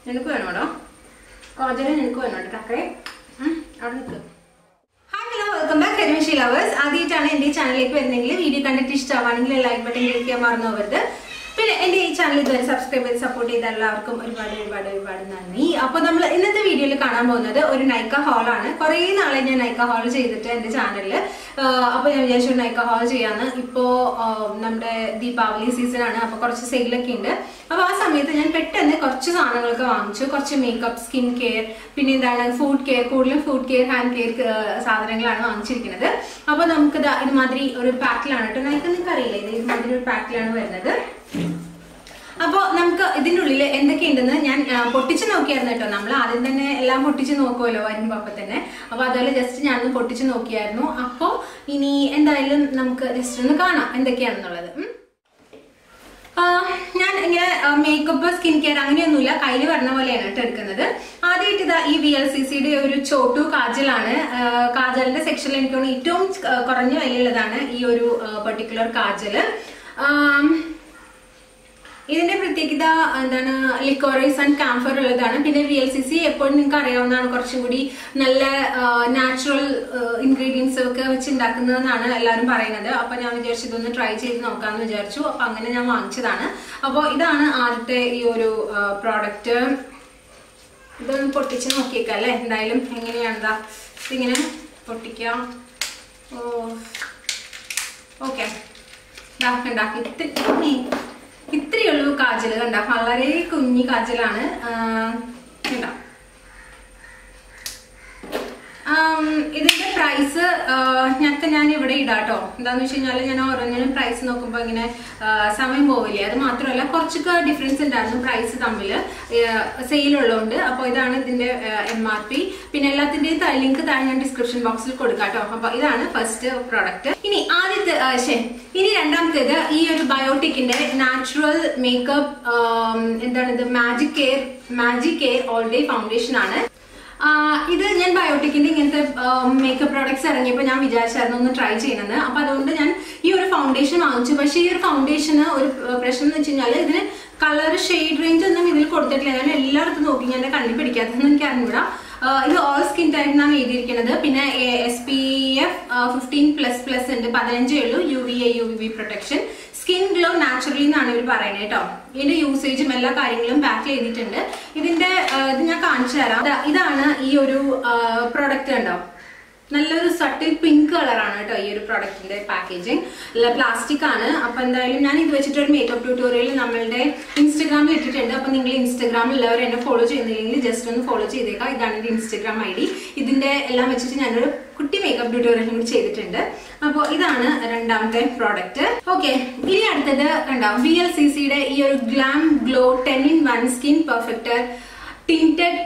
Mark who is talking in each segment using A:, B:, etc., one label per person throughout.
A: നിനക്ക് വേണോടോ കോജല നിനക്ക് വേണോട്ടോ ടക്കറെ ഉം, അവിടെ നിൽക്ക് hi hello welcome back Karimashi lovers ആദ്യമായിട്ടാണ് എൻ്റെ ഈ ചാനലിലേക്ക് വരുന്നെങ്കിൽ വീഡിയോ കണ്ടിട്ട് ഇഷ്ടമാണെങ്കിൽ ലൈക്ക് ബട്ടൺ ക്ലിക്ക് ചെയ്യാൻ മറന്നു പോകരുത് പിന്നെ എൻ്റെ ഈ ചാനൽ ഇതുവരെ സബ്സ്ക്രൈബ് ചെയ്ത് സപ്പോർട്ട് ചെയ്ത എല്ലാവർക്കും ഒരുപാട് ഒരുപാട് ഒരുപാട് നന്ദി അപ്പോൾ നമ്മൾ ഇന്നത്തെ വീഡിയോയിൽ കാണാൻ പോകുന്നത് ഒരു നൈക്ക ഹാളാണ് കുറേ നാളെ ഞാൻ നൈക്ക ഹാൾ ചെയ്തിട്ട് എൻ്റെ ചാനലിൽ അപ്പോൾ ഞാൻ വിചാരിച്ചു ഒരു നൈക്ക ഹാൾ ചെയ്യാന്ന് ഇപ്പോൾ നമ്മുടെ ദീപാവലി സീസൺ ആണ് അപ്പോൾ കുറച്ച് സെയിലൊക്കെ ഉണ്ട് അപ്പോൾ ആ സമയത്ത് ഞാൻ പെട്ടെന്ന് കുറച്ച് സാധനങ്ങളൊക്കെ വാങ്ങിച്ചു കുറച്ച് മേക്കപ്പ് സ്കിൻ കെയർ പിന്നെ എന്താണ് ഫുഡ് കെയർ കൂടുതലും ഫുഡ് കെയർ ഹാൻഡ് കെയർ സാധനങ്ങളാണ് വാങ്ങിച്ചിരിക്കുന്നത് അപ്പോൾ നമുക്ക് ദാ ഇതുമാതിരി ഒരു പാക്കിലാണ് കേട്ടോ എനിക്ക് നിങ്ങൾക്ക് അറിയില്ല ഇത് ഇതുമാതിരി ഒരു പാക്കിലാണ് വരുന്നത് അപ്പോൾ നമുക്ക് ഇതിൻ്റെ ഉള്ളിൽ എന്തൊക്കെയുണ്ടെന്ന് ഞാൻ ആ, പൊട്ടിച്ച് നോക്കിയായിരുന്നു കേട്ടോ നമ്മൾ ആദ്യം തന്നെ എല്ലാം പൊട്ടിച്ച് നോക്കുമല്ലോ വരുമ്പോൾ അപ്പം തന്നെ അപ്പോൾ അതുപോലെ ജസ്റ്റ് ഞാനൊന്ന് പൊട്ടിച്ച് നോക്കിയായിരുന്നു അപ്പോൾ ഇനി എന്തായാലും നമുക്ക് ജസ്റ്റ് ഒന്ന് കാണാം എന്തൊക്കെയാണെന്നുള്ളത് ഉം. ആ, ഞാൻ ഇങ്ങനെ മേക്കപ്പ് സ്കിൻ കെയർ അങ്ങനെയൊന്നുമില്ല കയ്യിൽ പറഞ്ഞ പോലെയാണ് കേട്ടോ എടുക്കുന്നത് ആദ്യമായിട്ട് ഇതാ ഈ വി എൽ സി സിയുടെ ഒരു ചോട്ടു കാജലാണ് ആ, കാജലിന്റെ സെക്ഷനിൽ എനിക്ക് തോന്നുന്നു ഏറ്റവും ആ, കുറഞ്ഞ വിലയുള്ളതാണ് ഈ ഒരു പെർട്ടിക്കുലർ കാജല് ആം, ഇതിന്റെ പ്രത്യേകത എന്താണ് ലിക്കോറൈസ് ആൻഡ് കാംഫർ ഉള്ളതാണ് പിന്നെ വി എൽ സി സി എപ്പോഴും നിങ്ങൾക്ക് അറിയാവുന്നതാണ് കുറച്ചും കൂടി നല്ല നാച്ചുറൽ ഇൻഗ്രീഡിയൻസ് ഒക്കെ വെച്ച് ഉണ്ടാക്കുന്നതെന്നാണ് എല്ലാവരും പറയുന്നത് അപ്പൊ ഞാൻ വിചാരിച്ചു ഇതൊന്ന് ട്രൈ ചെയ്ത് നോക്കാമെന്ന് വിചാരിച്ചു അപ്പൊ അങ്ങനെ ഞാൻ വാങ്ങിച്ചതാണ് അപ്പോൾ ഇതാണ് ആദ്യത്തെ ഈ ഒരു പ്രോഡക്റ്റ് ഇതൊന്ന് പൊട്ടിച്ച് നോക്കിയേക്കാം അല്ലേ എന്തായാലും എങ്ങനെയാണെന്താ ഇതിങ്ങനെ പൊട്ടിക്കാം ഓ ഓക്കെ ഉണ്ടാക്കി ഇത്തിരി ഇത്രയേ ഉള്ളൂ കാജൽ കണ്ട വളരെ കുഞ്ഞി കാജലാണ് കണ്ട ഇതിന്റെ പ്രൈസ് ഞങ്ങൾക്ക് ഞാൻ ഇവിടെ ഇടാട്ടോ എന്താന്ന് വെച്ച് കഴിഞ്ഞാൽ ഞാൻ ഓരോന്നിനും പ്രൈസ് നോക്കുമ്പോൾ ഇങ്ങനെ ആ, സമയം പോവില്ലേ അത് മാത്രമല്ല കുറച്ചൊക്കെ ഡിഫറൻസ് ഉണ്ടായിരുന്നു പ്രൈസ് തമ്മിൽ സെയിൽ ഉള്ളതുകൊണ്ട് അപ്പോൾ ഇതാണ് ഇതിന്റെ എം ആർ പി പിന്നെ എല്ലാത്തിന്റെയും ലിങ്ക് താഴെ ഞാൻ ഡിസ്ക്രിപ്ഷൻ ബോക്സിൽ കൊടുക്കാം കേട്ടോ അപ്പൊ ഇതാണ് ഫസ്റ്റ് പ്രോഡക്റ്റ് ഇനി ആദ്യത്തെ ആ, ശരി ഇനി രണ്ടാമത്തേത് ഈ ഒരു ബയോട്ടിക്കിന്റെ നാച്ചുറൽ മേക്കപ്പ് എന്താണ് ഇത് magic care magic care all day foundation ആണ് ആ, ഇത് ഞാൻ ബയോട്ടിക്കിന്റെ ഇങ്ങനത്തെ മേക്കപ്പ് പ്രോഡക്ട്സ് ഇറങ്ങിയപ്പോൾ ഞാൻ വിചാരിച്ചായിരുന്നു ഒന്ന് ട്രൈ ചെയ്യണമെന്ന് അപ്പൊ അതുകൊണ്ട് ഞാൻ ഈ ഒരു ഫൗണ്ടേഷൻ വാങ്ങിച്ചു പക്ഷേ ഈ ഒരു ഫൗണ്ടേഷന് ഒരു ആ, പ്രശ്നം എന്ന് വെച്ച് കഴിഞ്ഞാൽ ഇതിന് കളർ ഷെയ്ഡ് റേഞ്ച് ഒന്നും ഇതിൽ കൊടുത്തിട്ടില്ല ഞാൻ എല്ലായിടത്തും നോക്കി ഞാൻ കണ്ണി പിടിക്കാത്തതെന്ന് എനിക്ക് അറിഞ്ഞൂടാ ആ, ഇത് ഓൾ സ്കിൻ ടൈപ്പിനാണ് എഴുതിയിരിക്കുന്നത് പിന്നെ S P F fifteen plus plus ഉണ്ട് പതിനഞ്ചേ ഉള്ളൂ U V A U V B protection skin glow naturally എന്നാണ് ഇവർ പറയുന്നത് കേട്ടോ ഇതിന്റെ യൂസേജും എല്ലാ കാര്യങ്ങളും ബാക്കിൽ എഴുതിയിട്ടുണ്ട് ഇതിന്റെ ആ, ഇത് ഞാൻ കാണിച്ചു തരാം ദാ ഇതാണ് ഈ ഒരു പ്രോഡക്റ്റ് കണ്ടോ നല്ലൊരു സട്ടിൽ പിങ്ക് കളറാണ് കേട്ടോ ഈ ഒരു പ്രൊഡക്റ്റിന്റെ പാക്കേജിങ് അല്ല പ്ലാസ്റ്റിക് ആണ് അപ്പൊ എന്തായാലും ഞാൻ ഇത് വെച്ചിട്ട് ഒരു മേക്കപ്പ് ട്യൂട്ടോറിയൽ നമ്മളുടെ ഇൻസ്റ്റഗ്രാമിൽ ഇട്ടിട്ടുണ്ട് അപ്പൊ നിങ്ങൾ ഇൻസ്റ്റഗ്രാമിൽ എല്ലാവരും എന്നെ ഫോളോ ചെയ്യുന്നില്ലെങ്കിൽ ജസ്റ്റ് ഒന്ന് ഫോളോ ചെയ്തേക്കാം ഇതാണ് എന്റെ ഇൻസ്റ്റഗ്രാം ഐ ഡി ഇതിന്റെ എല്ലാം വെച്ചിട്ട് ഞാനൊരു കുട്ടി മേക്കപ്പ് ട്യൂട്ടോറിയൽ കൂടി ചെയ്തിട്ടുണ്ട് അപ്പോൾ ഇതാണ് രണ്ടാമത്തെ പ്രോഡക്റ്റ് ഓക്കെ ഇനി അടുത്തത് കണ്ടോ വി എൽ സി സിയുടെ ഈ ഒരു glam glow ten in one skin perfecter tinted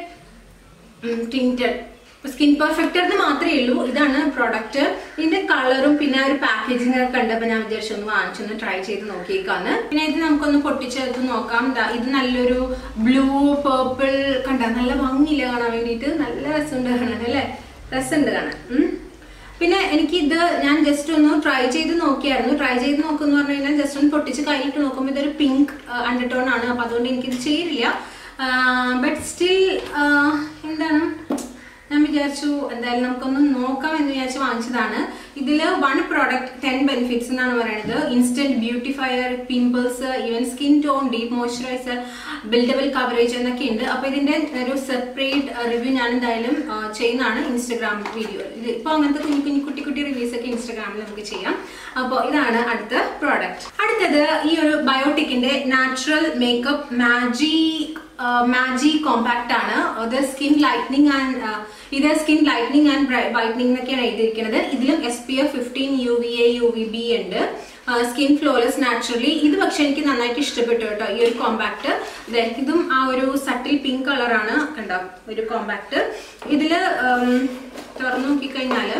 A: tinted skin perfecter എന്ന് മാത്രമേ ഉള്ളൂ ഇതാണ് പ്രോഡക്റ്റ് ഇതിന്റെ കളറും പിന്നെ ആ ഒരു പാക്കേജിംഗ് ഒക്കെ കണ്ടപ്പോൾ ഞാൻ വിചാരിച്ചു ഒന്ന് വാങ്ങിച്ചൊന്ന് ട്രൈ ചെയ്ത് നോക്കിയേക്കാന്ന് പിന്നെ ഇത് നമുക്കൊന്ന് പൊട്ടിച്ചെടുത്ത് നോക്കാം ദാ ഇത് നല്ലൊരു ബ്ലൂ പേർപ്പിൾ കണ്ട നല്ല ഭംഗിയില്ല കാണാൻ വേണ്ടിയിട്ട് നല്ല രസമുണ്ട് കാണാൻ അല്ലേ രസമുണ്ട് കാണാൻ ഉം. പിന്നെ എനിക്ക് ഇത് ഞാൻ ജസ്റ്റ് ഒന്ന് ട്രൈ ചെയ്ത് നോക്കിയായിരുന്നു ട്രൈ ചെയ്ത് നോക്കുമെന്ന് പറഞ്ഞു കഴിഞ്ഞാൽ ജസ്റ്റ് ഒന്ന് പൊട്ടിച്ച് കയ്യിലിട്ട് നോക്കുമ്പോൾ ഇതൊരു പിങ്ക് അണ്ടർടോൺ ആണ് അപ്പൊ അതുകൊണ്ട് എനിക്കിത് ചേരില്ല ബട്ട് സ്റ്റിൽ എന്താണ് ഞാൻ വിചാരിച്ചു എന്തായാലും നമുക്കൊന്ന് നോക്കാം എന്ന് വിചാരിച്ച് വാങ്ങിച്ചതാണ് ഇതിൽ വൺ പ്രോഡക്റ്റ് ടെൻ ബെനിഫിറ്റ്സ് എന്നാണ് പറയുന്നത് instant beautifier pimples even skin tone deep moisturiser buildable coverage എന്നൊക്കെ ഉണ്ട് അപ്പൊ ഇതിന്റെ ഒരു സെപ്പറേറ്റ് റിവ്യൂ ഞാൻ എന്തായാലും ആ, ചെയ്യുന്നതാണ് ഇൻസ്റ്റഗ്രാം വീഡിയോ ഇത് ഇപ്പൊ അങ്ങനത്തെ കുഞ്ഞു കുഞ്ഞു കുട്ടി കുട്ടി റിവ്യൂസ് ഒക്കെ ഇൻസ്റ്റഗ്രാമിൽ നമുക്ക് ചെയ്യാം അപ്പോൾ ഇതാണ് അടുത്ത പ്രോഡക്റ്റ് അടുത്തത് ഈ ഒരു ബയോട്ടിക്കിന്റെ നാച്ചുറൽ മേക്കപ്പ് മാജി മാജി കോമ്പാക്ട് ആണ് ഇത് സ്കിൻ ലൈറ്റ്നിങ് ആൻഡ് ഇത് സ്കിൻ ലൈറ്റ്നിങ് ആൻഡ് വൈറ്റനിങ് എന്നൊക്കെയാണ് എഴുതിയിരിക്കുന്നത് ഇതിലും S P F fifteen U V A U V B ഉണ്ട് സ്കിൻ ഫ്ലോലെസ് നാച്ചുറലി ഇത് പക്ഷെ എനിക്ക് നന്നായിട്ട് ഇഷ്ടപ്പെട്ടു കേട്ടോ ഈ ഒരു കോമ്പാക്ട് ഇതും ആ ഒരു സട്ടിൽ പിങ്ക് കളറാണ് കണ്ടോ ഒരു കോമ്പാക്ട് ഇതില് ഉം, തുറന്നു നോക്കിക്കഴിഞ്ഞാല്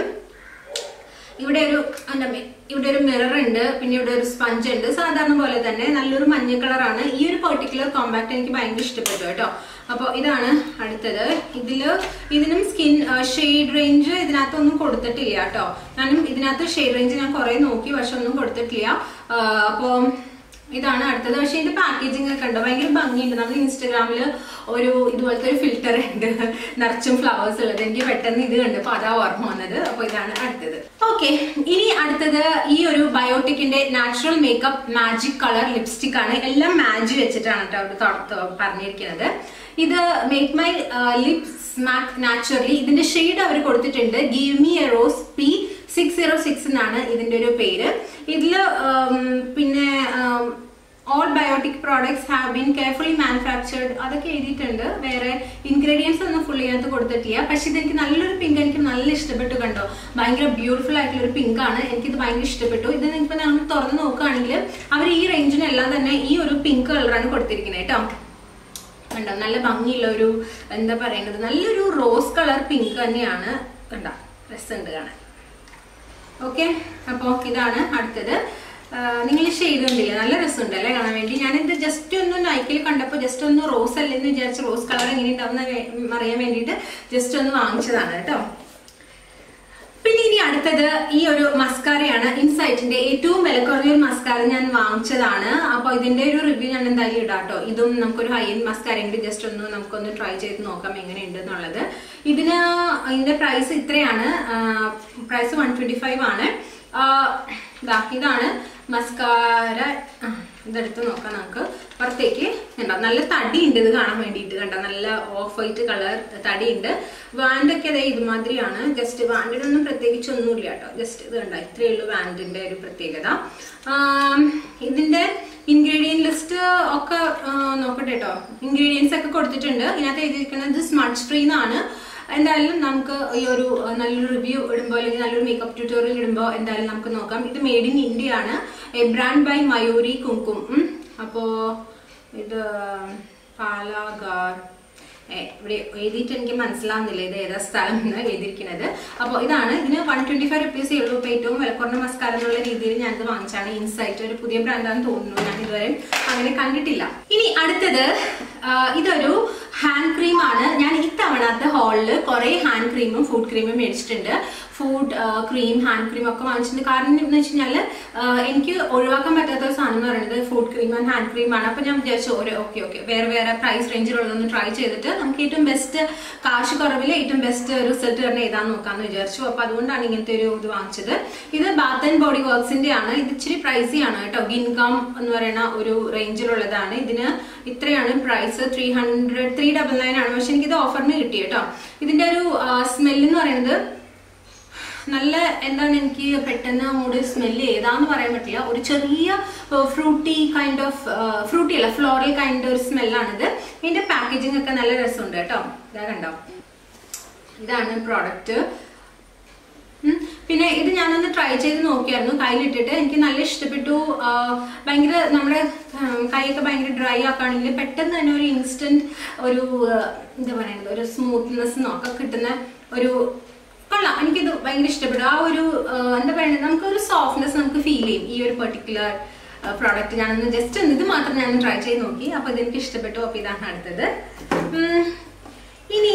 A: ഇവിടെ ഒരു എന്താ മെ- ഇവിടെ ഒരു മിറർ ഉണ്ട് പിന്നെ ഇവിടെ ഒരു സ്പഞ്ച് ഉണ്ട് സാധാരണ പോലെ തന്നെ നല്ലൊരു മഞ്ഞ കളറാണ് ഈ ഒരു പെർട്ടിക്കുലർ കോമ്പാക്ട് എനിക്ക് ഭയങ്കര ഇഷ്ടപ്പെട്ടു കേട്ടോ അപ്പോൾ ഇതാണ് അടുത്തത് ഇതില് ഇതിനും സ്കിൻ ഷെയ്ഡ് റേഞ്ച് ഇതിനകത്തൊന്നും കൊടുത്തിട്ടില്ല കേട്ടോ ഞാനും ഇതിനകത്ത് ഷെയ്ഡ് റേഞ്ച് ഞാൻ കുറെ നോക്കി പക്ഷെ ഒന്നും കൊടുത്തിട്ടില്ല അപ്പോൾ ഇതാണ് അടുത്തത് പക്ഷെ ഇതിന്റെ പാക്കേജിംഗ് ഒക്കെ ഉണ്ട് ഭയങ്കര ഭംഗിയുണ്ട് നമ്മൾ ഇൻസ്റ്റാഗ്രാമിൽ ഒരു ഇതുപോലത്തെ ഒരു ഫിൽറ്റർ ഉണ്ട് നിറച്ചും ഫ്ലവേഴ്സ് ഉള്ളത് എനിക്ക് പെട്ടെന്ന് ഇത് കണ്ടപ്പോൾ അതാ ഓർമ്മ വന്നത് അപ്പോൾ ഇതാണ് അടുത്തത് ഓക്കെ ഇനി അടുത്തത് ഈ ഒരു ബയോട്ടിക്കിന്റെ natural makeup magic colour lipstick ആണ് എല്ലാം മാജി വെച്ചിട്ടാണ് കേട്ടോ അവിടെ തൊ- പറഞ്ഞിരിക്കുന്നത് ഇത് മേക്ക് മൈ ലിപ്സ് മാക് നാച്ചുറലി ഇതിന്റെ ഷെയ്ഡ് അവർ കൊടുത്തിട്ടുണ്ട് give me a rose P six zero six എന്നാണ് ഇതിന്റെ ഒരു പേര് ഇതിൽ പിന്നെ all Biotique products have been carefully manufactured അതൊക്കെ എഴുതിയിട്ടുണ്ട് വേറെ ഇൻഗ്രീഡിയൻസ് ഒന്നും ഫുള്ളി അതിനകത്ത് കൊടുത്തിട്ടില്ല പക്ഷെ ഇതെനിക്ക് നല്ലൊരു പിങ്ക് എനിക്ക് നല്ല ഇഷ്ടപ്പെട്ടു കണ്ടോ ഭയങ്കര ബ്യൂട്ടിഫുൾ ആയിട്ടുള്ള ഒരു പിങ്ക് ആണ് എനിക്കിത് ഭയങ്കര ഇഷ്ടപ്പെട്ടു ഇത് നിങ്ങൾക്ക് നമ്മൾ തുറന്ന് നോക്കുകയാണെങ്കിൽ അവർ ഈ റേഞ്ചിനെല്ലാം തന്നെ ഈ ഒരു പിങ്ക് കളറാണ് കൊടുത്തിരിക്കുന്നത് കേട്ടോ കണ്ടോ നല്ല ഭംഗിയുള്ള ഒരു എന്താ പറയുന്നത് നല്ലൊരു റോസ് കളർ പിങ്ക് തന്നെയാണ് കണ്ടോ രസമുണ്ട് കാണാൻ ഓക്കെ അപ്പോൾ ഇതാണ് അടുത്തത് നിങ്ങൾ ഷെയ്ഡ് കണ്ടില്ലേ നല്ല രസമുണ്ട് അല്ലേ കാണാൻ വേണ്ടി ഞാനിത് ജസ്റ്റ് ഒന്ന് നൈക്കിൽ കണ്ടപ്പോൾ ജസ്റ്റ് ഒന്ന് റോസ് അല്ലെന്ന് വിചാരിച്ച് റോസ് കളർ എങ്ങനെ ഉണ്ടാവുന്ന അറിയാൻ വേണ്ടിയിട്ട് ജസ്റ്റ് ഒന്ന് വാങ്ങിച്ചതാണ് കേട്ടോ പിന്നെ ഇനി അടുത്തത് ഈ ഒരു മസ്കാരയാണ് ഇൻസൈറ്റിന്റെ ഏറ്റവും വില കുറഞ്ഞ ഒരു മസ്കാര ഞാൻ വാങ്ങിച്ചതാണ് അപ്പൊ ഇതിന്റെ ഒരു റിവ്യൂ ഞാൻ എന്തായാലും ഇടാം കേട്ടോ ഇതും നമുക്കൊരു ഹൈ എൻഡ് മസ്കാര ഉണ്ട് ജസ്റ്റ് ഒന്ന് നമുക്കൊന്ന് ട്രൈ ചെയ്ത് നോക്കാം എങ്ങനെയുണ്ട് എന്നുള്ളത് ഇതിന് ഇതിന്റെ പ്രൈസ് ഇത്രയാണ് പ്രൈസ് വൺ ട്വന്റി ഫൈവ് ആണ് ആ, ദാ ഇതാണ് മസ്കാര ആ, ഇതെടുത്ത് നോക്കാം നമുക്ക് പുറത്തേക്ക് കണ്ടോ നല്ല തടി ഉണ്ട് ഇത് കാണാൻ വേണ്ടിയിട്ട് കണ്ടോ നല്ല ഓഫ് വൈറ്റ് കളർ തടി ഉണ്ട് വാൻഡൊക്കെ അതെ ഇതുമാതിരിയാണ് ജസ്റ്റ് വാൻഡിനൊന്നും പ്രത്യേകിച്ച് ഒന്നുമില്ല കേട്ടോ ജസ്റ്റ് ഇത് കണ്ടോ ഇത്രയേ ഉള്ളൂ വാൻഡിന്റെ ഒരു പ്രത്യേകത ആം, ഇതിന്റെ ഇൻഗ്രീഡിയന്റ് ലിസ്റ്റ് ഒക്കെ ആ, നോക്കട്ടെ കേട്ടോ ഇൻഗ്രീഡിയൻസ് ഒക്കെ കൊടുത്തിട്ടുണ്ട് ഇതിനകത്ത് എഴുതിയിരിക്കുന്നത് സ്മച്ച് ഫ്രീ എന്നാണ് എന്തായാലും നമുക്ക് ഈ ഒരു അഹ്, നല്ലൊരു റിവ്യൂ ഇടുമ്പോൾ അല്ലെങ്കിൽ നല്ലൊരു മേക്കപ്പ് ട്യൂട്ടോറിയൽ ഇടുമ്പോൾ എന്തായാലും നമുക്ക് നോക്കാം ഇത് മെയ്ഡ് ഇൻ ഇന്ത്യ ആണ് a brand by Mayuri Kunkum ഉം. അപ്പോ ഇത് പാലാഗാർ ഏ, ഇവിടെ എഴുതിയിട്ട് എനിക്ക് മനസ്സിലാവുന്നില്ല ഇത് ഏതാ സ്ഥലം എന്ന് എഴുതിയിരിക്കുന്നത് അപ്പോൾ ഇതാണ് ഇതിന് വൺ ട്വന്റി ഫൈവ് റുപ്പീസേ ഉള്ളൂ ഇപ്പോൾ ഏറ്റവും വില കുറഞ്ഞ മസ്കാരം എന്നുള്ള രീതിയിൽ ഞാനിത് വാങ്ങിച്ചാണ് ഇൻസൈറ്റ് ഒരു പുതിയ ബ്രാൻഡാണെന്ന് തോന്നുന്നു ഞാൻ ഇതുവരെ അങ്ങനെ കണ്ടിട്ടില്ല ഇനി അടുത്തത് ആ, ഇതൊരു ഹാൻഡ് ക്രീം ആണ് ഞാൻ ഇത്തവണത്തെ ഹാളിൽ കുറെ ഹാൻഡ് ക്രീമും ഫുഡ് ക്രീമും മേടിച്ചിട്ടുണ്ട് ഫുഡ് ക്രീം ഹാൻഡ് ക്രീം ഒക്കെ വാങ്ങിച്ചിട്ടുണ്ട് കാരണം എന്ന് വെച്ച് കഴിഞ്ഞാൽ എനിക്ക് ഒഴിവാക്കാൻ പറ്റാത്ത ഒരു സാധനം എന്ന് പറയുന്നത് foot cream and hand cream ആണ് അപ്പൊ ഞാൻ വിചാരിച്ചു ഒരു ഓക്കെ ഓക്കെ വേറെ വേറെ പ്രൈസ് റേഞ്ചിലുള്ളതൊന്ന് ട്രൈ ചെയ്തിട്ട് നമുക്ക് ഏറ്റവും ബെസ്റ്റ് കാശ് കുറവിൽ ഏറ്റവും ബെസ്റ്റ് റിസൾട്ട് തന്നെ ഏതാന്ന് നോക്കാന്ന് വിചാരിച്ചു അപ്പൊ അതുകൊണ്ടാണ് ഇങ്ങനത്തെ ഒരു ഇത് വാങ്ങിച്ചത് ഇത് ബാത്ത് ആൻഡ് ബോഡി വർക്ക്സിന്റെ ആണ് ഇത് ഇച്ചിരി പ്രൈസി ആണ് കേട്ടോ ഗിൻകം എന്ന് പറയുന്ന ഒരു റേഞ്ചിലുള്ളതാണ് ഇതിന് ഇത്രയാണ് price three hundred three double nine ആണ് പക്ഷെ എനിക്കിത് ഓഫറിന് കിട്ടി കേട്ടോ ഇതിന്റെ ഒരു സ്മെല്ല് എന്ന് പറയുന്നത് നല്ല എന്താണ് എനിക്ക് പെട്ടെന്ന് അങ്ങോട്ട് സ്മെല്ല് ഏതാന്ന് പറയാൻ പറ്റില്ല ഒരു ചെറിയ ഫ്രൂട്ടി കൈൻഡ് ഓഫ് ഫ്രൂട്ടി അല്ല ഫ്ലോറൽ കൈൻഡ് ഒരു സ്മെല്ലാണിത് ഇതിന്റെ പാക്കേജിംഗ് ഒക്കെ നല്ല രസമുണ്ട് കേട്ടോ ഇതാ കണ്ടോ ഇതാണ് പ്രോഡക്റ്റ് ഉം. പിന്നെ ഇത് ഞാനൊന്ന് ട്രൈ ചെയ്ത് നോക്കിയായിരുന്നു കയ്യിലിട്ടിട്ട് എനിക്ക് നല്ല ഇഷ്ടപ്പെട്ടു ആ, ഭയങ്കര നമ്മുടെ ഉം, കൈയൊക്കെ ഭയങ്കര ഡ്രൈ ആക്കുകയാണെങ്കിൽ പെട്ടെന്ന് തന്നെ ഒരു ഇൻസ്റ്റന്റ് ഒരു ആ, എന്താ പറയുന്നത് ഒരു സ്മൂത്ത്നെസ് ഒക്കെ കിട്ടുന്ന ഒരു കൊള്ളാം എനിക്കിത് ഭയങ്കര ഇഷ്ടപ്പെട്ടു ആ ഒരു ആ, എന്താ പറയുന്നത് നമുക്കൊരു സോഫ്റ്റ്നെസ് നമുക്ക് ഫീൽ ചെയ്യും ഈ ഒരു പെർട്ടിക്കുലർ പ്രോഡക്റ്റ് ഞാനൊന്ന് ജസ്റ്റ് ഒന്ന് ഇത് മാത്രം ഞാൻ ട്രൈ ചെയ്ത് നോക്കി അപ്പൊ ഇതെനിക്ക് ഇഷ്ടപ്പെട്ടു അപ്പൊ ഇതാണ് അടുത്തത് ഉം, ഇനി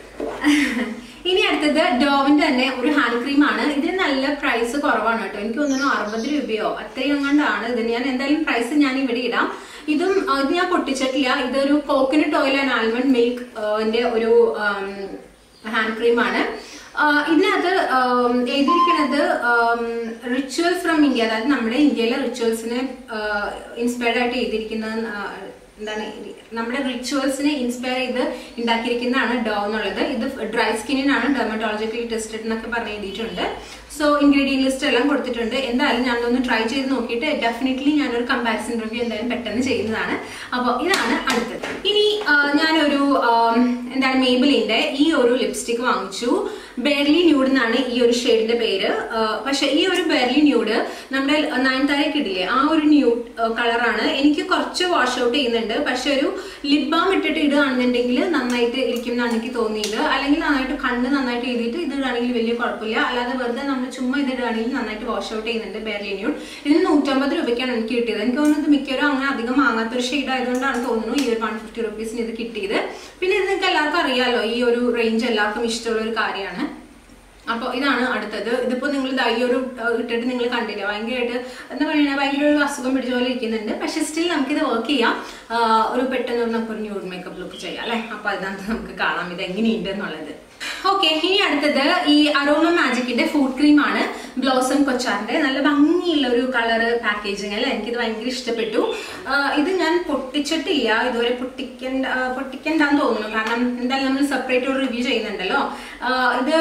A: ഇനി അടുത്തത് ഡോവിന്റെ തന്നെ ഒരു ഹാൻഡ് ക്രീം ആണ് ഇതിന് നല്ല പ്രൈസ് കുറവാണ് കേട്ടോ എനിക്ക് തോന്നുന്നു അറുപത് രൂപയോ അത്രയും കൊണ്ടാണ് ഇതിന് ഞാൻ എന്തായാലും പ്രൈസ് ഞാൻ ഇവിടെ ഇടാം ഇതും ആ, ഇത് ഞാൻ പൊട്ടിച്ചിട്ടില്ല ഇതൊരു coconut oil and almond milk ഒരു ഹാൻഡ് ക്രീം ആണ് ആ, ഇതിനകത്ത് ആം, എഴുതിയിരിക്കുന്നത് റിച്വൽ ഫ്രം ഇന്ത്യ അതായത് നമ്മുടെ ഇന്ത്യയിലെ റിച്വൽസിനെ ഇൻസ്പയർഡ് ആയിട്ട് എഴുതിയിരിക്കുന്ന ആ, എന്താണ് ഇത് നമ്മുടെ റിച്വൽസിനെ ഇൻസ്പയർ ചെയ്ത് ഉണ്ടാക്കിയിരിക്കുന്നതാണ് ഡോ എന്നുള്ളത് ഇത് ഡ്രൈ സ്കിന്നിനാണ് ഡെർമറ്റോളജിക്കലി ടെസ്റ്റഡ് എന്നൊക്കെ പറഞ്ഞ് എഴുതിയിട്ടുണ്ട് സോ ഇൻഗ്രീഡിയൻ ലിസ്റ്റ് എല്ലാം കൊടുത്തിട്ടുണ്ട് എന്തായാലും ഞാനൊന്ന് ട്രൈ ചെയ്ത് നോക്കിയിട്ട് ഡെഫിനറ്റ്ലി ഞാനൊരു കമ്പാരിസൺ റിവ്യൂ എന്തായാലും പെട്ടെന്ന് ചെയ്യുന്നതാണ് അപ്പോൾ ഇതാണ് അടുത്തത് ഇനി ആ, ഞാനൊരു ആം, എന്താണ് മേബിലിന്റെ ഈ ഒരു ലിപ്സ്റ്റിക് വാങ്ങിച്ചു ബെർലി ന്യൂഡ് എന്നാണ് ഈ ഒരു ഷെയ്ഡിന്റെ പേര് ആ, പക്ഷെ ഈ ഒരു ബെർലി ന്യൂഡ് നമ്മുടെ നയൻതാരയ്ക്ക് ഇടില്ലേ ആ ഒരു ന്യൂഡ് കളറാണ് എനിക്ക് കുറച്ച് വാഷ് ഔട്ട് ചെയ്യുന്നുണ്ട് പക്ഷെ ഒരു ലിപ് ബാം ഇട്ടിട്ട് ഇടുകയാണെന്നുണ്ടെങ്കിൽ നന്നായിട്ട് ഇരിക്കും എന്നാണ് എനിക്ക് തോന്നിയത് അല്ലെങ്കിൽ നന്നായിട്ട് കണ്ണ് നന്നായിട്ട് എഴുതിയിട്ട് ഇത് ഇടുകയാണെങ്കിൽ വലിയ കുഴപ്പമില്ല അല്ലാതെ വെറുതെ നമ്മൾ ചുമ്മാ ഇത് ഇടുകയാണെങ്കിൽ നന്നായിട്ട് വാഷ് ഔട്ട് ചെയ്യുന്നുണ്ട് ബെർലി ന്യൂഡ് ഇതിന് നൂറ്റമ്പത് രൂപയ്ക്കാണ് എനിക്ക് കിട്ടിയത് എനിക്ക് തോന്നുന്നത് ഇത് മിക്കവരും അങ്ങനെ അധികം വാങ്ങാത്തൊരു ഷെയ്ഡ് ആയതുകൊണ്ടാണ് തോന്നുന്നു ഈ ഒരു വൺ ഫിഫ്റ്റി റുപ്പീസിന് ഇത് കിട്ടിയത് പിന്നെ ഇത് നിങ്ങൾക്ക് എല്ലാവർക്കും അറിയാലോ ഈ ഒരു റേഞ്ച് എല്ലാവർക്കും ഇഷ്ടമുള്ള ഒരു കാര്യമാണ് അപ്പോൾ ഇതാണ് അടുത്തത് ഇതിപ്പോൾ നിങ്ങൾ ദാ ഈ ഒരു ഏഹ്, ഇട്ടിട്ട് നിങ്ങൾ കണ്ടില്ല ഭയങ്കരമായിട്ട് എന്താ പറയുക ഭയങ്കര ഒരു അസുഖം പിടിച്ച പോലെ ഇരിക്കുന്നുണ്ട് പക്ഷെ സ്റ്റിൽ നമുക്കിത് വർക്ക് ചെയ്യാം ആഹ്, ഒരു പെട്ടെന്ന് ഒരു നമുക്കൊരു ന്യൂഡ് മേക്കപ്പ് ലുക്ക് ചെയ്യാം അല്ലേ അപ്പോൾ അതിനകത്ത് നമുക്ക് കാണാം ഇത് എങ്ങനെയുണ്ട് എന്നുള്ളത് ഓക്കെ ഇനി അടുത്തത് ഈ അരോമ മാജിക്കിന്റെ ഫുഡ് ക്രീം ആണ് ബ്ലോസം കൊച്ചാറിന്റെ നല്ല ഭംഗിയുള്ള ഒരു കളർ പാക്കേജിങ് അല്ലേ എനിക്കിത് ഭയങ്കര ഇഷ്ടപ്പെട്ടു ആഹ് ഇത് ഞാൻ പൊട്ടിച്ചിട്ടില്ല ഇതുവരെ പൊട്ടിക്കണ്ട ആഹ് പൊട്ടിക്കണ്ടെന്ന് തോന്നുന്നു കാരണം എന്തായാലും നമ്മൾ സെപ്പറേറ്റ് ഒരു റിവ്യൂ ചെയ്യുന്നുണ്ടല്ലോ ആഹ് ഇത്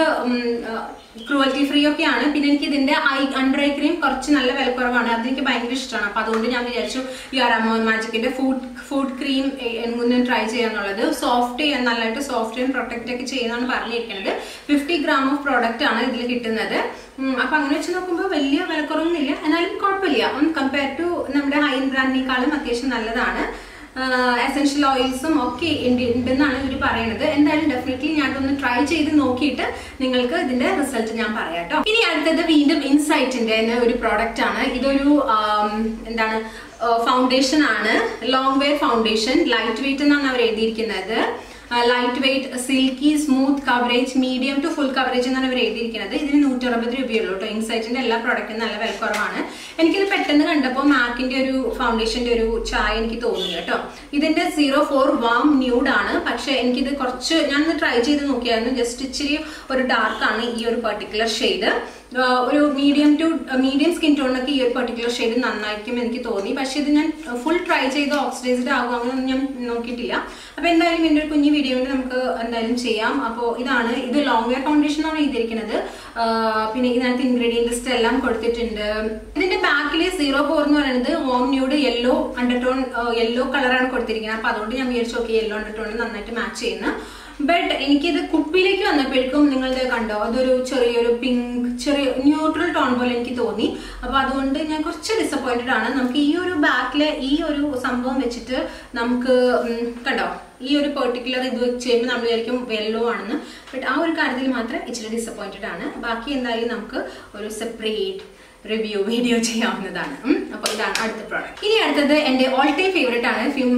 A: ക്രൂവൽറ്റി ഫ്രീ ഒക്കെയാണ് പിന്നെ എനിക്ക് ഇതിന്റെ ഐ അണ്ടർ ഐ ക്രീം കുറച്ച് നല്ല വിലക്കുറവാണ് അതെനിക്ക് ഭയങ്കര ഇഷ്ടമാണ് അപ്പൊ അതുകൊണ്ട് ഞാൻ വിചാരിച്ചു ഈ അരാമോ മാജിക്കിന്റെ ഫുഡ് ഫുഡ് ക്രീം ഒന്ന് ട്രൈ ചെയ്യാന്നുള്ളത് സോഫ്റ്റ് ചെയ്യാൻ നല്ലതായിട്ട് സോഫ്റ്റ് ആൻഡ് പ്രൊട്ടക്റ്റ് ഒക്കെ ചെയ്യുന്നതാണ് പറഞ്ഞിരിക്കുന്നത് ഫിഫ്റ്റി ഗ്രാം ഓഫ് പ്രോഡക്റ്റ് ആണ് ഇതിൽ കിട്ടുന്നത് ഉം, അപ്പൊ അങ്ങനെ വെച്ച് നോക്കുമ്പോൾ വലിയ വിലക്കുറവൊന്നുമില്ല എന്നാലും കുഴപ്പമില്ല കമ്പയർ ടു നമ്മുടെ ഹൈ ബ്രാൻഡിനേക്കാളും അത്യാവശ്യം നല്ലതാണ് എസെൻഷ്യൽ ഓയിൽസും ഒക്കെ ഉണ്ട് ഉണ്ടെന്നാണ് ഇവർ പറയുന്നത് എന്തായാലും ഡെഫിനറ്റ്ലി ഞാൻ ഒന്ന് ട്രൈ ചെയ്ത് നോക്കിയിട്ട് നിങ്ങൾക്ക് ഇതിന്റെ റിസൾട്ട് ഞാൻ പറയാം കേട്ടോ ഇനി അടുത്തത് വീണ്ടും ഇൻസൈറ്റിന്റെ തന്നെ ഒരു പ്രോഡക്റ്റ് ആണ് ഇതൊരു ആം, എന്താണ് ഫൗണ്ടേഷൻ ആണ് long wear foundation light weight എന്നാണ് അവർ എഴുതിയിരിക്കുന്നത് light weight silky smooth coverage medium to full coverage എന്നാണ് അവർ എഴുതിയിരിക്കുന്നത് ഇതിന് നൂറ്ററുപത് രൂപയുള്ളൂ കേട്ടോ ഇൻസൈറ്റിന്റെ എല്ലാ പ്രോഡക്റ്റും നല്ല വിലക്കുറവാണ് എനിക്കിത് പെട്ടെന്ന് കണ്ടപ്പോൾ മാക്കിന്റെ ഒരു ഫൗണ്ടേഷന്റെ ഒരു ചായ എനിക്ക് തോന്നി കേട്ടോ ഇതിന്റെ സീറോ ഫോർ വാം ന്യൂഡ് ആണ് പക്ഷെ എനിക്കിത് കുറച്ച് ഞാനൊന്ന് ട്രൈ ചെയ്ത് നോക്കിയായിരുന്നു ജസ്റ്റ് ഇച്ചിരി ഒരു ഡാർക്ക് ആണ് ഈ ഒരു പെർട്ടിക്കുലർ ഷെയ്ഡ് ഒരു മീഡിയം ടു മീഡിയം സ്കിൻ ടോണിനൊക്കെ ഈ ഒരു പെർട്ടിക്കുലർ ഷെയ്ഡ് നന്നായിരിക്കും എനിക്ക് തോന്നി പക്ഷെ ഇത് ഞാൻ ഫുൾ ട്രൈ ചെയ്ത് ഓക്സിഡൈസ്ഡ് ആകും അങ്ങനെയൊന്നും ഞാൻ നോക്കിയിട്ടില്ല അപ്പൊ എന്തായാലും എൻ്റെ ഒരു കുഞ്ഞു വീഡിയോ കൊണ്ട് നമുക്ക് എന്തായാലും ചെയ്യാം അപ്പോൾ ഇതാണ് ഇത് ലോങ് വെയർ ഫൗണ്ടേഷൻ ആണ് ചെയ്തിരിക്കുന്നത് ആ, പിന്നെ ഇതിനകത്ത് ഇൻഗ്രീഡിയൻ ലിസ്റ്റ് എല്ലാം കൊടുത്തിട്ടുണ്ട് ഇതിന്റെ ബാക്കിൽ സീറോ ഫോർ എന്ന് പറയുന്നത് home nude yellow undertone yellow കളറാണ് കൊടുത്തിരിക്കുന്നത് അപ്പൊ അതുകൊണ്ട് ഞാൻ വിചാരിച്ചു ഓക്കെ യെല്ലോ അണ്ടർടോൺ നന്നായിട്ട് മാച്ച് ചെയ്യുന്ന ബട്ട് എനിക്കിത് കുപ്പിയിലേക്ക് വന്നപ്പോഴേക്കും നിങ്ങളിത് കണ്ടോ അതൊരു ചെറിയൊരു പിങ്ക് ചെറിയ ന്യൂട്രൽ ടോൺ പോലെ എനിക്ക് തോന്നി അപ്പൊ അതുകൊണ്ട് ഞാൻ കുറച്ച് ഡിസപ്പോയിന്റഡ് ആണ് നമുക്ക് ഈ ഒരു ബാക്കിലെ ഈ ഒരു സംഭവം വെച്ചിട്ട് നമുക്ക് ഉം, കണ്ടോ ഈ ഒരു പെർട്ടിക്കുലർ ഇത് വെച്ച് ചെയ്യുമ്പോൾ നമ്മൾ വിചാരിക്കും യെല്ലോ ആണെന്ന് ബട്ട് ആ ഒരു കാര്യത്തിൽ മാത്രം ഇച്ചിരി ഡിസപ്പോയിന്റഡ് ആണ് ബാക്കി എന്തായാലും നമുക്ക് ഒരു സെപ്പറേറ്റ് റിവ്യൂ വീഡിയോ ചെയ്യാവുന്നതാണ് ഉം. അപ്പൊ ഇതാണ് അടുത്ത പ്രോഡക്റ്റ് ഇനി അടുത്തത് എന്റെ ഓൾ ടൈം ഫേവറേറ്റ് ആണ് ഫിം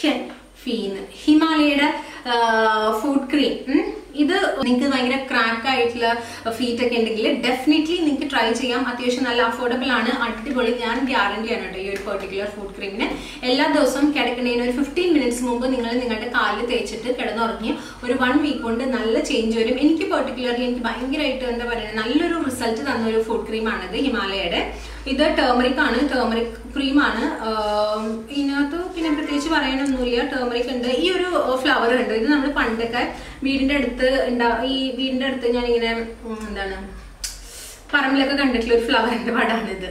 A: ഫീൻ ഹിമാലയയുടെ ഫുഡ് ക്രീം ഇത് നിങ്ങൾക്ക് ഭയങ്കര ക്രാക്ക് ആയിട്ടുള്ള ഫീറ്റ് ഒക്കെ ഉണ്ടെങ്കിൽ ഡെഫിനറ്റ്ലി നിങ്ങൾക്ക് ട്രൈ ചെയ്യാം അത്യാവശ്യം നല്ല അഫോർഡബിൾ ആണ് അടിപൊളി ഞാൻ ഗ്യാരണ്ടി ആണ് കേട്ടോ ഈ ഒരു പെർട്ടിക്കുലർ ഫുഡ് ക്രീമിന് എല്ലാ ദിവസവും കിടക്കുന്നതിന് ഒരു ഫിഫ്റ്റീൻ മിനിറ്റ്സ് മുമ്പ് നിങ്ങൾ നിങ്ങളുടെ കാലിൽ തേച്ചിട്ട് കിടന്നുറങ്ങി ഒരു വൺ വീക്ക് കൊണ്ട് നല്ല ചേഞ്ച് വരും എനിക്ക് പെർട്ടിക്കുലർലി എനിക്ക് ഭയങ്കരമായിട്ട് എന്താ പറയുക നല്ലൊരു റിസൾട്ട് തന്ന ഒരു ഫുഡ് ക്രീമാണിത് ഹിമാലയയുടെ ഇത് ടേമറിക് ആണ് ടേമറിക് ക്രീമാണ് ഇതിനകത്ത് പിന്നെ പ്രത്യേകിച്ച് പറയാനൊന്നുമില്ല ടേമറിക് ഉണ്ട് ഈ ഒരു ഫ്ലവർ ഉണ്ട് ഇത് നമ്മൾ പണ്ടൊക്കെ വീടിന്റെ അടുത്ത് ഉണ്ടാ ഈ വീടിന്റെ അടുത്ത് ഞാനിങ്ങനെ ഉം, എന്താണ് പറമ്പിലൊക്കെ കണ്ടിട്ടുള്ള ഒരു ഫ്ലവറിന്റെ പടാണിത്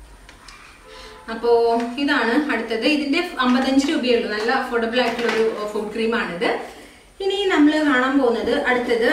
A: അപ്പോ ഇതാണ് അടുത്തത് ഇതിന്റെ അമ്പത്തഞ്ച് രൂപയേ ഉള്ളൂ നല്ല അഫോർഡബിൾ ആയിട്ടുള്ള ഒരു ഫുഡ് ക്രീമാണിത് ഇനി നമ്മൾ കാണാൻ പോകുന്നത് അടുത്തത്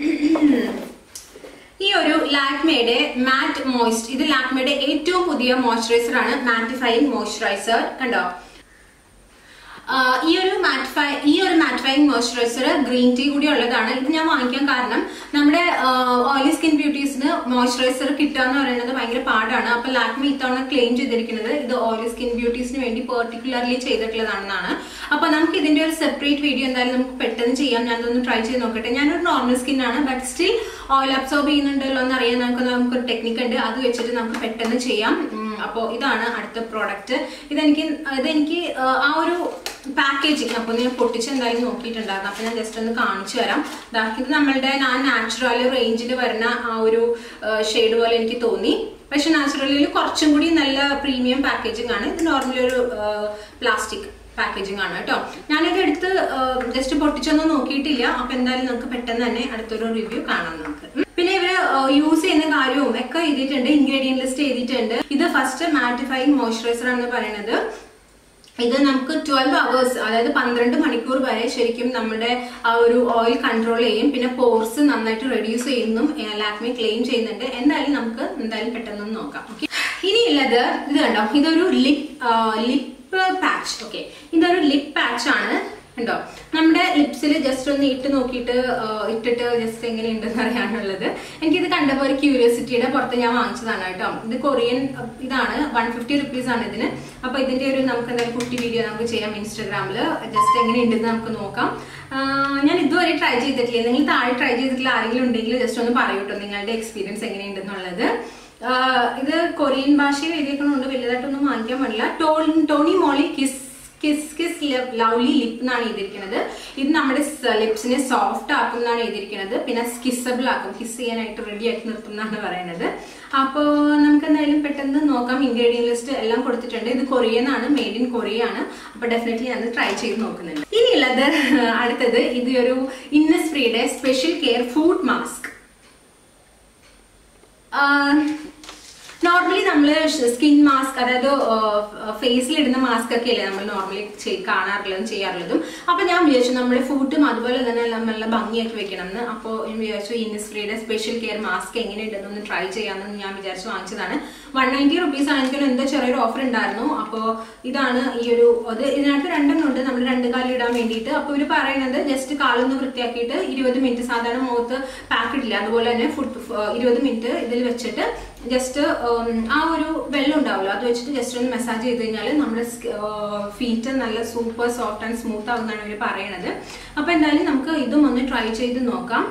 A: ഈ ഒരു ലാക്മയുടെ മാറ്റ് മോയ്സ്റ്റ് ഇത് ലാക്മയുടെ ഏറ്റവും പുതിയ മോയ്സ്ചറൈസർ ആണ് മാറ്റിഫൈയിങ് മോയ്സ്ചറൈസർ കണ്ടോ ആഹ് ഈ ഒരു മാറ്റിഫൈ ഈ ഒരു മാറ്റിഫൈങ് മോയ്സ്ചറൈസർ ഗ്രീൻ ടീ കൂടി ഉള്ളതാണ് ഇത് ഞാൻ വാങ്ങിക്കാൻ കാരണം നമ്മുടെ ഓയിലി സ്കിൻ ബ്യൂട്ടീസിന് മോയ്സ്ചറൈസർ കിട്ടുക എന്ന് പറയുന്നത് ഭയങ്കര പാടാണ് അപ്പൊ ലാക്മി ഇത്തവണ ക്ലെയിം ചെയ്തിരിക്കുന്നത് ഇത് ഓയിലി സ്കിൻ ബ്യൂട്ടീസിന് വേണ്ടി പെർട്ടിക്കുലർലി ചെയ്തിട്ടുള്ളതാണെന്നാണ് അപ്പൊ നമുക്ക് ഇതിന്റെ ഒരു സെപ്പറേറ്റ് വീഡിയോ എന്തായാലും നമുക്ക് പെട്ടെന്ന് ചെയ്യാം ഞാൻ ഇതൊന്ന് ട്രൈ ചെയ്ത് നോക്കട്ടെ ഞാനൊരു നോർമൽ സ്കിൻ ആണ് ബട്ട് സ്റ്റിൽ ഓയിൽ അബ്സോർബ് ചെയ്യുന്നുണ്ടല്ലോ എന്ന് അറിയാൻ നമുക്ക് നമുക്കൊരു ടെക്നിക്ക് ഉണ്ട് അത് വെച്ചിട്ട് നമുക്ക് പെട്ടെന്ന് ചെയ്യാം അപ്പോൾ ഇതാണ് അടുത്ത പ്രോഡക്റ്റ് ഇതെനിക്ക് ഇതെനിക്ക് ആ, ആ ഒരു പാക്കേജിങ് അപ്പോൾ ഞാൻ പൊട്ടിച്ച് എന്തായാലും നോക്കിയിട്ടുണ്ടായിരുന്നു അപ്പോൾ ഞാൻ ജസ്റ്റ് ഒന്ന് കാണിച്ചു തരാം ദാ ഇത് നമ്മളുടെ ഞാൻ നാച്ചുറൽ റേഞ്ചിൽ വരുന്ന ആ ഒരു ഷെയ്ഡ് പോലെ എനിക്ക് തോന്നി പക്ഷെ നാച്ചുറലിൽ കുറച്ചും കൂടി നല്ല പ്രീമിയം പാക്കേജിംഗ് ആണ് ഇത് നോർമലി ഒരു പ്ലാസ്റ്റിക് പാക്കേജിംഗ് ആണ് കേട്ടോ ഞാനിത് എടുത്ത് ജസ്റ്റ് പൊട്ടിച്ചൊന്നും നോക്കിയിട്ടില്ല അപ്പൊ എന്തായാലും നമുക്ക് പെട്ടെന്ന് തന്നെ അടുത്തൊരു റിവ്യൂ കാണാം നമുക്ക് ഉം. പിന്നെ ഇവര് യൂസ് ചെയ്യുന്ന കാര്യവും ഒക്കെ എഴുതിയിട്ടുണ്ട് ഇൻഗ്രീഡിയൻ ലിസ്റ്റ് എഴുതിയിട്ടുണ്ട് ഇത് ഫസ്റ്റ് മാറ്റിഫൈങ് മോയ്സ്ചറൈസർ ആണെന്ന് പറയുന്നത് ഇത് നമുക്ക് ട്വൽവ് അവേഴ്സ് അതായത് പന്ത്രണ്ട് മണിക്കൂർ വരെ ശരിക്കും നമ്മുടെ ആ ഒരു ഓയിൽ കൺട്രോൾ ചെയ്യും പിന്നെ പോർസ് നന്നായിട്ട് റെഡ്യൂസ് ചെയ്യുന്നും ലാക്മി ക്ലെയിം ചെയ്യുന്നുണ്ട് എന്തായാലും നമുക്ക് എന്തായാലും പെട്ടെന്ന് നോക്കാം ഓക്കെ ഇനിയുള്ളത് ഇത് കണ്ടോ ഇതൊരു ലിപ് ലിപ്പ് പാച്ച് ഓക്കെ ഇതൊരു ലിപ് പാച്ച് ആണ് കണ്ടോ നമ്മുടെ ലിപ്സ് ലിപ്സിൽ ജസ്റ്റ് ഒന്ന് ഇട്ട് നോക്കിയിട്ട് ആ, ഇട്ടിട്ട് ജസ്റ്റ് എങ്ങനെയുണ്ടെന്ന് അറിയാനുള്ളത് എനിക്കിത് കണ്ടപ്പോൾ ഒരു ക്യൂരിയോസിറ്റിയുടെ പുറത്ത് ഞാൻ വാങ്ങിച്ചതാണ് കേട്ടോ ഇത് കൊറിയൻ ആ, ഇതാണ് വൺ ഫിഫ്റ്റി റുപ്പീസ് ആണ് ഇതിന് അപ്പൊ ഇതിന്റെ ഒരു നമുക്ക് എന്തായാലും കുട്ടി വീഡിയോ നമുക്ക് ചെയ്യാം ഇൻസ്റ്റാഗ്രാമിൽ ജസ്റ്റ് എങ്ങനെയുണ്ടെന്ന് നമുക്ക് നോക്കാം ആ, ഞാൻ ഇതുവരെ ട്രൈ ചെയ്തിട്ടില്ല നിങ്ങൾ താഴെ ട്രൈ ചെയ്തിട്ടുള്ള ആരെങ്കിലും ഉണ്ടെങ്കിൽ ജസ്റ്റ് ഒന്ന് പറയൂട്ടോ നിങ്ങളുടെ എക്സ്പീരിയൻസ് എങ്ങനെയുണ്ടെന്നുള്ളത് ആ, ഇത് കൊറിയൻ ഭാഷയിൽ എഴുതിയേക്കണോണ്ട് വലുതായിട്ടൊന്നും വാങ്ങിക്കാൻ പാടില്ല ടോ- Tony Moly kiss kiss kiss lovely lip എന്നാണ് എഴുതിയിരിക്കുന്നത് ഇത് നമ്മുടെ ലിപ്സിനെ സോഫ്റ്റ് ആക്കും എന്നാണ് എഴുതിയിരിക്കുന്നത് പിന്നെ കിസ്സബിൾ ആക്കും കിസ് ചെയ്യാനായിട്ട് റെഡി ആക്കി നിർത്തും എന്നാണ് പറയുന്നത് അപ്പോൾ നമുക്ക് എന്തായാലും പെട്ടെന്ന് നോക്കാം ഇൻഗ്രീഡിയൻ ലിസ്റ്റ് എല്ലാം കൊടുത്തിട്ടുണ്ട് ഇത് കൊറിയനാണ് മെയ്ഡ് ഇൻ കൊറിയ ആണ് അപ്പോൾ ഡെഫിനറ്റ്ലി ഞാൻ ട്രൈ ചെയ്ത് നോക്കുന്നുണ്ട് ഇനിയുള്ളത് അടുത്തത് ഇത് ഒരു ഇന്നസ് ഫ്രീയുടെ special care foot mask normally നമ്മൾ സ്കിൻ മാസ്ക് അതായത് ഫേസിൽ ഇടുന്ന മാസ്ക് ഒക്കെ അല്ലേ നമ്മൾ നോർമലി കാണാറുള്ളതും ചെയ്യാറുള്ളതും അപ്പൊ ഞാൻ വിചാരിച്ചു നമ്മുടെ ഫുഡും അതുപോലെ തന്നെ നമ്മളെ ഭംഗിയാക്കി വെക്കണം എന്ന് അപ്പോൾ ഞാൻ വിചാരിച്ചു ഇൻഡസ്ട്രിയുടെ സ്പെഷ്യൽ കെയർ മാസ്ക് എങ്ങനെയുണ്ടെന്നൊന്ന് ട്രൈ ചെയ്യാമെന്ന് ഞാൻ വിചാരിച്ചു വാങ്ങിച്ചതാണ് വൺ നയൻറ്റി റുപ്പീസ് ആണെങ്കിൽ എന്തോ ചെറിയൊരു ഓഫർ ഉണ്ടായിരുന്നു അപ്പോൾ ഇതാണ് ഈ ഒരു അത് ഇതിനകത്ത് രണ്ടെണ്ണം ഉണ്ട് നമ്മൾ രണ്ട് കാലം ഇടാൻ വേണ്ടിയിട്ട് അപ്പോൾ ഇവർ പറയുന്നത് ജസ്റ്റ് കാലൊന്ന് വൃത്തിയാക്കിയിട്ട് ഇരുപത് മിനിറ്റ് സാധാരണ മുഖത്ത് പാക്ക് ഇടില്ല അതുപോലെ തന്നെ ഫുഡ് ഇരുപത് മിനിറ്റ് ഇതിൽ വെച്ചിട്ട് ജസ്റ്റ് ആ ഒരു വെള്ളം ഉണ്ടാവുമല്ലോ അത് വെച്ചിട്ട് ജസ്റ്റ് ഒന്ന് മസാജ് ചെയ്ത് കഴിഞ്ഞാൽ നമ്മുടെ ഫീറ്റ് നല്ല സൂപ്പർ സോഫ്റ്റ് ആൻഡ് സ്മൂത്ത് ആകുന്നതാണ് ഇവർ പറയണത് അപ്പോൾ എന്തായാലും നമുക്ക് ഇതും ഒന്ന് ട്രൈ ചെയ്ത് നോക്കാം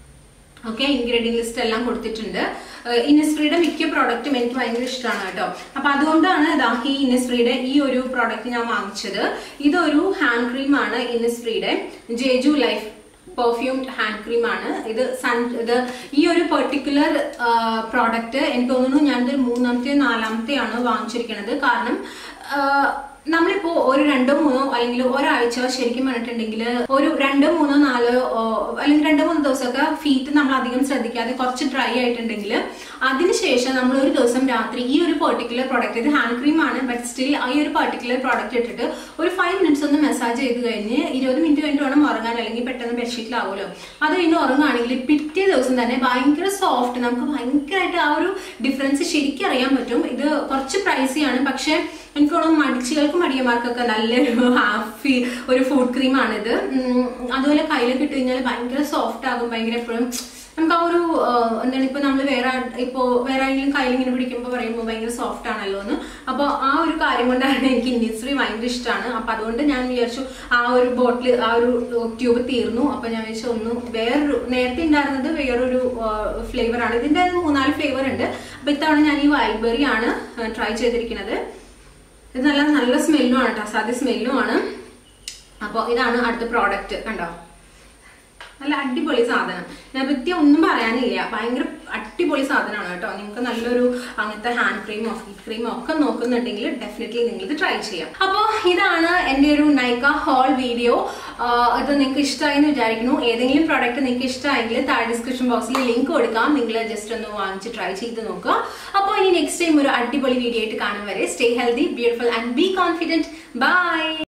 A: ഓക്കെ ഇൻഗ്രീഡിയൻ ലിസ്റ്റ് എല്ലാം കൊടുത്തിട്ടുണ്ട് ഇന്നസ്ഫ്രീയുടെ മിക്ക പ്രോഡക്റ്റും എനിക്ക് ഭയങ്കര ഇഷ്ടമാണ് കേട്ടോ അപ്പൊ അതുകൊണ്ടാണ് ഇതാ ഈ ഇന്നസ്ഫ്രീയുടെ ഈ ഒരു പ്രോഡക്റ്റ് ഞാൻ വാങ്ങിച്ചത് ഇതൊരു ഹാൻഡ് ക്രീം ആണ് ഇന്നസ്ഫ്രീയുടെ Jeju life perfumed hand cream ആണ് ഇത് സൺ ഇത് ഈ ഒരു പെർട്ടിക്കുലർ പ്രോഡക്റ്റ് എനിക്ക് തോന്നുന്നു ഞാനിത് മൂന്നാമത്തെ നാലാമത്തെ ആണ് വാങ്ങിച്ചിരിക്കുന്നത് കാരണം ആ, നമ്മളിപ്പോ ഒരു രണ്ടോ മൂന്നോ അല്ലെങ്കിൽ ഒരാഴ്ച ശരിക്കും പറഞ്ഞിട്ടുണ്ടെങ്കിൽ ഒരു രണ്ടോ മൂന്നോ നാലോ ഓ, അല്ലെങ്കിൽ രണ്ടോ മൂന്നോ ദിവസമൊക്കെ ഫീറ്റ് നമ്മൾ അധികം ശ്രദ്ധിക്കാതെ കുറച്ച് ഡ്രൈ ആയിട്ടുണ്ടെങ്കിൽ അതിനുശേഷം നമ്മൾ ഒരു ദിവസം രാത്രി ഈ ഒരു പെർട്ടിക്കുലർ പ്രോഡക്റ്റ് ഇത് ഹാൻഡ് ക്രീം ആണ് ബട്ട് സ്റ്റിൽ ഈ ഒരു പെർട്ടിക്കുലർ പ്രോഡക്റ്റ് ഇട്ടിട്ട് ഒരു ഫൈവ് മിനിറ്റ്സ് ഒന്ന് മസാജ് ചെയ്ത് കഴിഞ്ഞ് ഇരുപത് മിനിറ്റ് കഴിഞ്ഞിട്ട് വേണം ഉറങ്ങാൻ അല്ലെങ്കിൽ പെട്ടെന്ന് ബെഡ്ഷീറ്റിലാവുമല്ലോ അത് കഴിഞ്ഞ് ഉറങ്ങുകയാണെങ്കിൽ പിറ്റേ ദിവസം തന്നെ ഭയങ്കര സോഫ്റ്റ് നമുക്ക് ഭയങ്കരമായിട്ട് ആ ഒരു ഡിഫറൻസ് ശരിക്കും അറിയാൻ പറ്റും ഇത് കുറച്ച് പ്രൈസിയാണ് പക്ഷെ എനിക്ക് തോന്നുന്നു മടിച്ചുകൾക്കും മടിയന്മാർക്കൊക്കെ നല്ലൊരു ഹാഫി ഒരു ഫുഡ് ക്രീമാണിത് ഉം, അതുപോലെ കയ്യിലൊക്കെ ഇട്ട് കഴിഞ്ഞാൽ ഭയങ്കര സോഫ്റ്റ് ആകും ഭയങ്കര എപ്പോഴും നമുക്ക് ആ ഒരു ആ, എന്താണ് ഇപ്പൊ നമ്മൾ വേറെ ആ- ഇപ്പോ വേറെ ആരെങ്കിലും കയ്യിൽ ഇങ്ങനെ പിടിക്കുമ്പോൾ പറയുമ്പോൾ ഭയങ്കര സോഫ്റ്റ് ആണല്ലോ എന്ന് അപ്പോൾ ആ ഒരു കാര്യം കൊണ്ടാണ് എനിക്ക് ഇൻഡസ്ട്രി ഭയങ്കര ഇഷ്ടമാണ് അപ്പൊ അതുകൊണ്ട് ഞാൻ വിചാരിച്ചു ആ ഒരു ബോട്ടിൽ ആ ഒരു ട്യൂബ് തീർന്നു അപ്പൊ ഞാൻ വിചാരിച്ചു ഒന്ന് വേറൊരു നേരത്തെ ഉണ്ടായിരുന്നത് വേറൊരു ഫ്ലേവർ ആണ് ഇതിന്റെ മൂന്നാല് ഫ്ലേവർ ഉണ്ട് അപ്പൊ ഇത്തവണ ഞാൻ ഈ വൈൽബെറി ആണ് ട്രൈ ചെയ്തിരിക്കുന്നത് ഇത് നല്ല നല്ല സ്മെല്ലും ആണ് കേട്ടോ സാധ്യ സ്മെല്ലും ആണ് അപ്പോൾ ഇതാണ് അടുത്ത പ്രോഡക്റ്റ് കണ്ടോ നല്ല അടിപൊളി സാധനം ഞാൻ പറ്റി ഒന്നും പറയാനില്ല ഭയങ്കര അടിപൊളി സാധനമാണ് കേട്ടോ നിങ്ങൾക്ക് നല്ലൊരു അങ്ങനത്തെ ഹാൻഡ് ക്രീമോ ഫീറ്റ് ക്രീമോ ഒക്കെ നോക്കുന്നുണ്ടെങ്കിൽ ഡെഫിനറ്റ്ലി നിങ്ങൾ ഇത് ട്രൈ ചെയ്യാം അപ്പോൾ ഇതാണ് എൻ്റെ ഒരു നൈക്ക ഹോൾ വീഡിയോ ഇത് നിങ്ങൾക്ക് ഇഷ്ടമായി എന്ന് വിചാരിക്കുന്നു ഏതെങ്കിലും പ്രോഡക്റ്റ് നിങ്ങൾക്ക് ഇഷ്ടമായെങ്കിൽ താഴെ ഡിസ്ക്രിപ്ഷൻ ബോക്സിൽ ലിങ്ക് കൊടുക്കാം നിങ്ങൾ ജസ്റ്റ് ഒന്ന് വാങ്ങിച്ച് ട്രൈ ചെയ്ത് നോക്കുക അപ്പോൾ ഇനി നെക്സ്റ്റ് ടൈം ഒരു അടിപൊളി വീഡിയോ ആയിട്ട് കാണും വരെ stay healthy beautiful and be confident by